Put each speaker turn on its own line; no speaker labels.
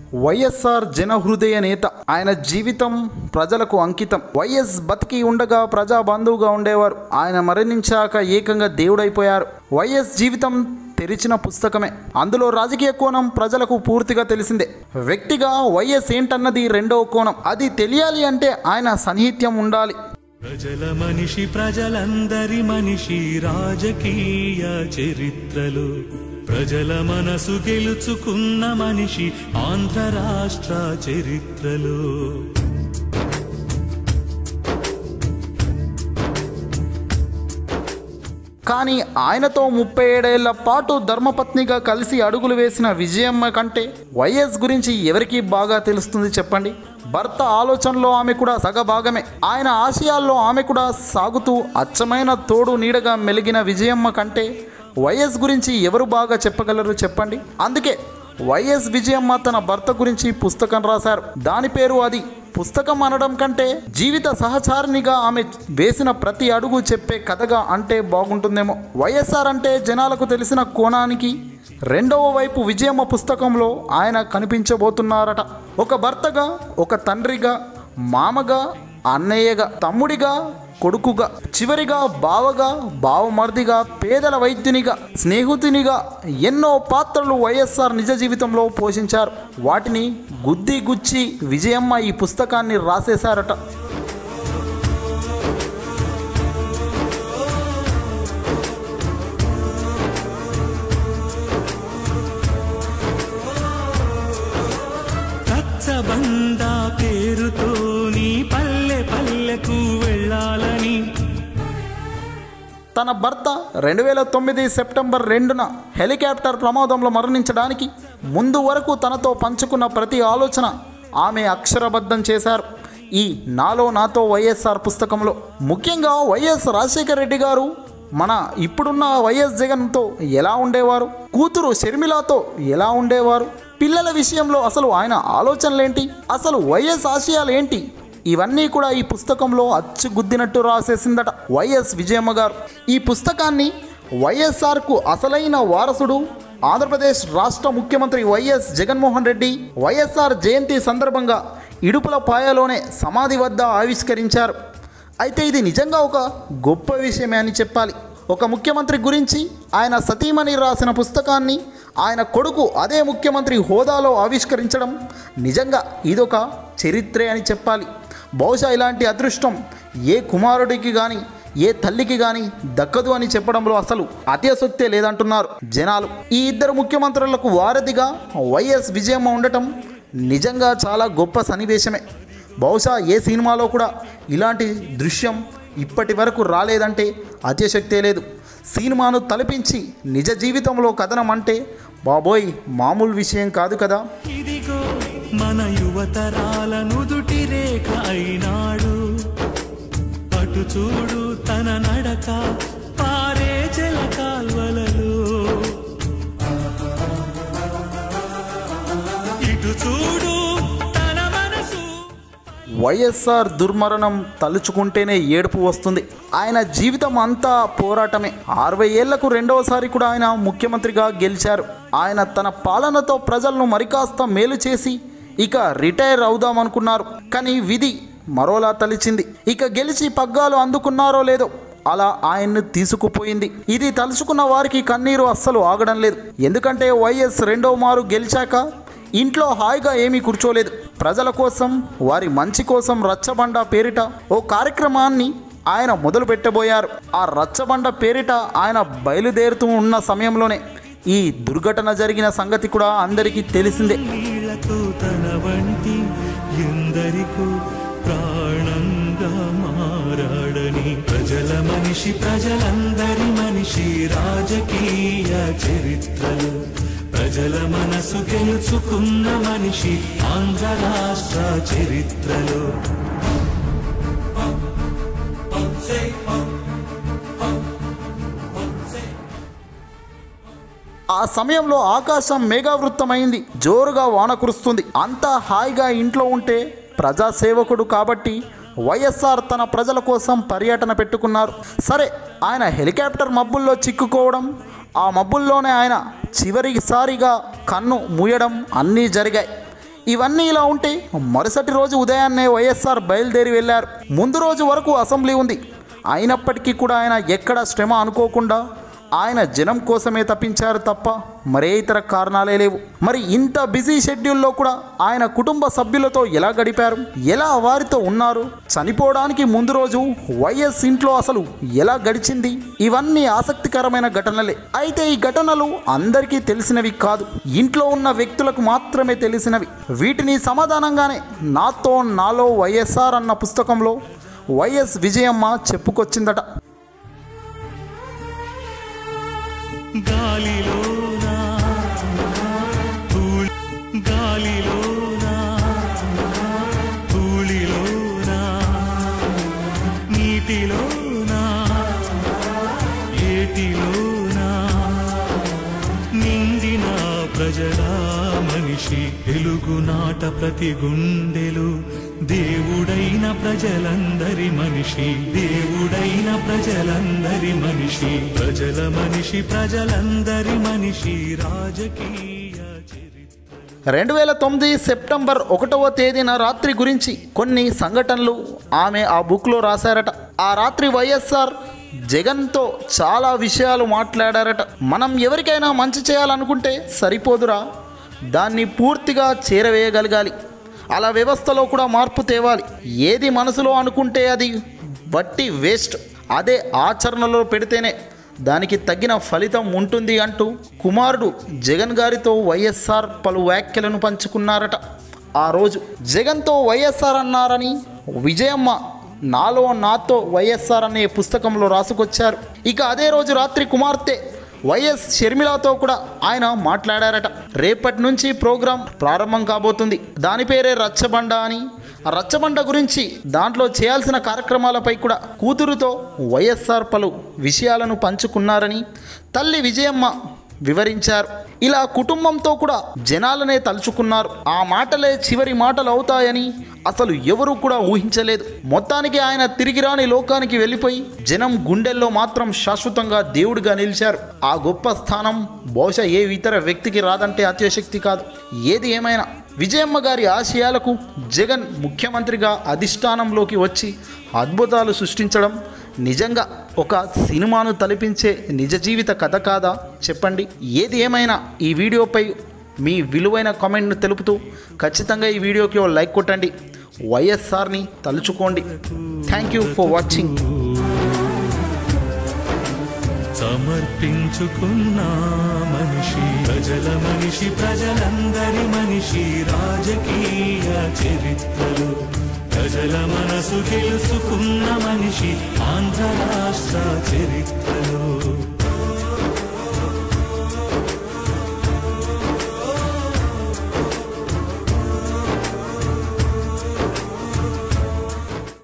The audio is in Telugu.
వైఎస్ఆర్ జనహృదయ నేత ఆయన జీవితం ప్రజలకు అంకితం వైఎస్ బతికి ఉండగా ప్రజా బంధువుగా ఉండేవారు ఆయన మరణించాక ఏకంగా దేవుడైపోయారు వైఎస్ జీవితం తెరిచిన పుస్తకమే అందులో రాజకీయ కోణం ప్రజలకు పూర్తిగా తెలిసిందే వ్యక్తిగా వైఎస్ ఏంటన్నది రెండవ కోణం అది తెలియాలి అంటే ఆయన సన్నిహిత్యం ఉండాలి
ప్రజల మనిషి ప్రజలందరి మనిషి రాజకీయ చరిత్రలు ప్రజల మనసు గెలుచుకున్న మనిషి ఆంధ్ర రాష్ట్ర చరిత్రలు
కానీ ఆయనతో ముప్పై ఏడేళ్ల పాటు ధర్మపత్నిగా కలిసి అడుగులు వేసిన విజయమ్మ కంటే వైఎస్ గురించి ఎవరికి బాగా తెలుస్తుంది చెప్పండి భర్త ఆలోచనలో ఆమె కూడా సగభాగమే ఆయన ఆశయాల్లో ఆమె కూడా సాగుతూ అచ్చమైన తోడు నీడగా మెలిగిన విజయమ్మ కంటే వైఎస్ గురించి ఎవరు బాగా చెప్పగలరు చెప్పండి అందుకే వైఎస్ విజయమ్మ తన భర్త గురించి పుస్తకం రాశారు దాని పేరు అది పుస్తకం అనడం కంటే జీవిత సహచారినిగా ఆమె వేసిన ప్రతి అడుగు చెప్పే కథగా అంటే బాగుంటుందేమో వైఎస్ఆర్ అంటే జనాలకు తెలిసిన కోణానికి రెండవ వైపు విజయమ్మ పుస్తకంలో ఆయన కనిపించబోతున్నారట ఒక భర్తగా ఒక తండ్రిగా మామగా అన్నయ్యగా తమ్ముడిగా కొడుకుగా చివరిగా బావగా బావమర్దిగా పేదల వైద్యునిగా స్నేహితునిగా ఎన్నో పాత్రలు వైఎస్ఆర్ నిజ జీవితంలో పోషించారు వాటిని గుద్ది గుచ్చి విజయమ్మ ఈ పుస్తకాన్ని రాసేశారట
రచ్చబండ పేరుతో నీ పల్లె పల్లెకు వెళ్ళాలని
తన భర్త రెండు వేల తొమ్మిది సెప్టెంబర్ రెండున హెలికాప్టర్ ప్రమాదంలో మరణించడానికి ముందు వరకు తనతో పంచుకున్న ప్రతి ఆలోచన ఆమె అక్షరబద్ధం చేశారు ఈ నాలో నాతో వైఎస్ఆర్ పుస్తకంలో ముఖ్యంగా వైఎస్ రాజశేఖర రెడ్డి గారు మన ఇప్పుడున్న వైఎస్ జగన్తో ఎలా ఉండేవారు కూతురు షర్మిలాతో ఎలా ఉండేవారు పిల్లల విషయంలో అసలు ఆయన ఆలోచనలేంటి అసలు వైఎస్ ఆశయాలు ఏంటి ఇవన్నీ కూడా ఈ పుస్తకంలో అచ్చుగుద్దినట్టు రాసేసిందట వైఎస్ విజయమ్మ గారు ఈ పుస్తకాన్ని వైఎస్ఆర్కు అసలైన వారసుడు ఆంధ్రప్రదేశ్ రాష్ట్ర ముఖ్యమంత్రి వైఎస్ జగన్మోహన్ రెడ్డి వైఎస్ఆర్ జయంతి సందర్భంగా ఇడుపుల పాయలోనే సమాధి వద్ద ఆవిష్కరించారు అయితే ఇది నిజంగా ఒక గొప్ప విషయమే అని చెప్పాలి ఒక ముఖ్యమంత్రి గురించి ఆయన సతీమణి రాసిన పుస్తకాన్ని ఆయన కొడుకు అదే ముఖ్యమంత్రి హోదాలో ఆవిష్కరించడం నిజంగా ఇదొక చరిత్రే అని చెప్పాలి బహుశా ఇలాంటి అదృష్టం ఏ కుమారుడికి కానీ ఏ తల్లికి కానీ దక్కదు అని చెప్పడంలో అసలు అత్యసొక్తే లేదంటున్నారు జనాలు ఈ ఇద్దరు ముఖ్యమంత్రులకు వారధిగా వైఎస్ విజయమ్మ ఉండటం నిజంగా చాలా గొప్ప సన్నివేశమే బహుశా ఏ సినిమాలో కూడా ఇలాంటి దృశ్యం ఇప్పటి వరకు రాలేదంటే అత్యశక్తే లేదు సినిమాను తలపించి నిజ జీవితంలో కథనం అంటే బాబోయ్ మామూలు విషయం కాదు కదా
ఇదిగో మన యువతరాల నుదుటి రేఖ అయినాడు అటు చూడు తన నడక పారే జల కాల్వలలో ఇటు చూడు తన మనసు
వైఎస్ఆర్ దుర్మరణం తలుచుకుంటేనే ఏడుపు వస్తుంది ఆయన జీవితం అంతా పోరాటమే అరవై ఏళ్లకు రెండవసారి కూడా ఆయన ముఖ్యమంత్రిగా గెలిచారు ఆయన తన పాలనతో ప్రజలను మరికాస్త మేలు చేసి ఇక రిటైర్ అవుదామనుకున్నారు కానీ విధి మరోలా తలిచింది ఇక గెలిచి పగ్గాలు అందుకున్నారో లేదో అలా ఆయన్ను తీసుకుపోయింది ఇది తలుచుకున్న వారికి కన్నీరు అస్సలు ఆగడం లేదు ఎందుకంటే వైఎస్ రెండో మారు గెలిచాక ఇంట్లో హాయిగా ఏమీ కూర్చోలేదు ప్రజల కోసం వారి మంచి కోసం రచ్చబండ పేరిట ఓ కార్యక్రమాన్ని ఆయన మొదలు పెట్టబోయారు ఆ రచ్చబండ పేరిట ఆయన బయలుదేరుతూ ఉన్న సమయంలోనే ఈ దుర్ఘటన జరిగిన సంగతి కూడా అందరికీ తెలిసిందే
నీళ్లతో తన వంటి ఎందరికో ప్రాణంగా మారాడని ప్రజల మనిషి ప్రజలందరి మనిషి రాజకీయ చరిత్రలు ప్రజల మనసు గెలుచుకున్న మనిషి ఆంధ్ర రాష్ట్ర చరిత్రలు
ఆ సమయంలో ఆకాశం మేఘావృతమైంది జోరుగా వాన కురుస్తుంది అంతా హాయిగా ఇంట్లో ఉంటే ప్రజాసేవకుడు కాబట్టి వైఎస్ఆర్ తన ప్రజల కోసం పర్యటన పెట్టుకున్నారు సరే ఆయన హెలికాప్టర్ మబ్బుల్లో చిక్కుకోవడం ఆ మబ్బుల్లోనే ఆయన చివరిసారిగా కన్ను మూయడం అన్నీ జరిగాయి ఇవన్నీ ఇలా ఉంటే మరుసటి రోజు ఉదయాన్నే వైఎస్ఆర్ బయలుదేరి వెళ్ళారు ముందు రోజు వరకు అసెంబ్లీ ఉంది అయినప్పటికీ కూడా ఆయన ఎక్కడ శ్రమ అనుకోకుండా ఆయన జనం కోసమే తప్పించారు తప్ప మరే ఇతర కారణాలే లేవు మరి ఇంత బిజీ షెడ్యూల్లో కూడా ఆయన కుటుంబ సభ్యులతో ఎలా గడిపారు ఎలా వారితో ఉన్నారు చనిపోవడానికి ముందు రోజు వైఎస్ ఇంట్లో అసలు ఎలా గడిచింది ఇవన్నీ ఆసక్తికరమైన ఘటనలే అయితే ఈ ఘటనలు అందరికీ తెలిసినవి కాదు ఇంట్లో ఉన్న వ్యక్తులకు మాత్రమే తెలిసినవి వీటిని సమాధానంగానే నాతో నాలో వైఎస్ఆర్ అన్న పుస్తకంలో వైఎస్ విజయమ్మ చెప్పుకొచ్చిందట
గాలిలోనా ధూళి గాలిలోనా ధూళిలోనా నీటిలోనా ఏటిలోనా నిండిన ప్రజల మనిషి తెలుగునాట ప్రతి గుండెలు దేవుడైన ప్రజలందరి మనిషి దేవుడైన ప్రజలందరి మనిషి ప్రజల మనిషి ప్రజలందరి మనిషి రాజకీయ చరిత్ర
రెండు వేల తొమ్మిది సెప్టెంబర్ ఒకటవ తేదీన రాత్రి గురించి కొన్ని సంఘటనలు ఆమె ఆ బుక్లో రాశారట ఆ రాత్రి వైఎస్ఆర్ జగన్తో చాలా విషయాలు మాట్లాడారట మనం ఎవరికైనా మంచి చేయాలనుకుంటే సరిపోదురా దాన్ని పూర్తిగా చేరవేయగలగాలి అలా వ్యవస్థలో కూడా మార్పు తేవాలి ఏది మనసులో అనుకుంటే అది వట్టి వేస్ట్ అదే ఆచరణలో పెడితేనే దానికి తగిన ఫలితం ఉంటుంది అంటూ కుమారుడు జగన్ గారితో వైఎస్ఆర్ పలు వ్యాఖ్యలను పంచుకున్నారట ఆ రోజు జగన్తో వైఎస్ఆర్ అన్నారని విజయమ్మ నాలో నాతో వైఎస్ఆర్ అనే పుస్తకంలో రాసుకొచ్చారు ఇక అదే రోజు రాత్రి కుమార్తె వైఎస్ షర్మిలతో కూడా ఆయన మాట్లాడారట రేపటి నుంచి ప్రోగ్రాం ప్రారంభం కాబోతుంది దాని పేరే రచ్చబండ అని ఆ రచ్చబండ గురించి దాంట్లో చేయాల్సిన కార్యక్రమాలపై కూడా కూతురుతో వైఎస్ఆర్ పలు విషయాలను పంచుకున్నారని తల్లి విజయమ్మ వివరించారు ఇలా కుటుంబంతో కూడా జనాలనే తలుచుకున్నారు ఆ మాటలే చివరి మాటలు అవుతాయని అసలు ఎవరూ కూడా ఊహించలేదు మొత్తానికి ఆయన తిరిగి రాని లోకానికి వెళ్ళిపోయి జనం గుండెల్లో మాత్రం శాశ్వతంగా దేవుడిగా నిలిచారు ఆ గొప్ప స్థానం బహుశా ఏ ఇతర వ్యక్తికి రాదంటే అత్యశక్తి కాదు ఏది ఏమైనా విజయమ్మ గారి ఆశయాలకు జగన్ ముఖ్యమంత్రిగా అధిష్టానంలోకి వచ్చి అద్భుతాలు సృష్టించడం నిజంగా ఒక సినిమాను తలపించే నిజ జీవిత కథ కాదా చెప్పండి ఏది ఏమైనా ఈ వీడియోపై మీ విలువైన కామెంట్ను తెలుపుతూ ఖచ్చితంగా ఈ వీడియోకి ఓ లైక్ కొట్టండి వైఎస్ఆర్ని తలుచుకోండి థ్యాంక్ యూ ఫర్ వాచింగ్
సమర్పించుకున్న మనిషి ప్రజల మనిషి ప్రజలందరి మనిషి రాజకీయ చరిత్రలు ప్రజల మనసు తెలుసుకున్న మనిషి ఆంధ్ర రాష్ట్ర చరిత్రలో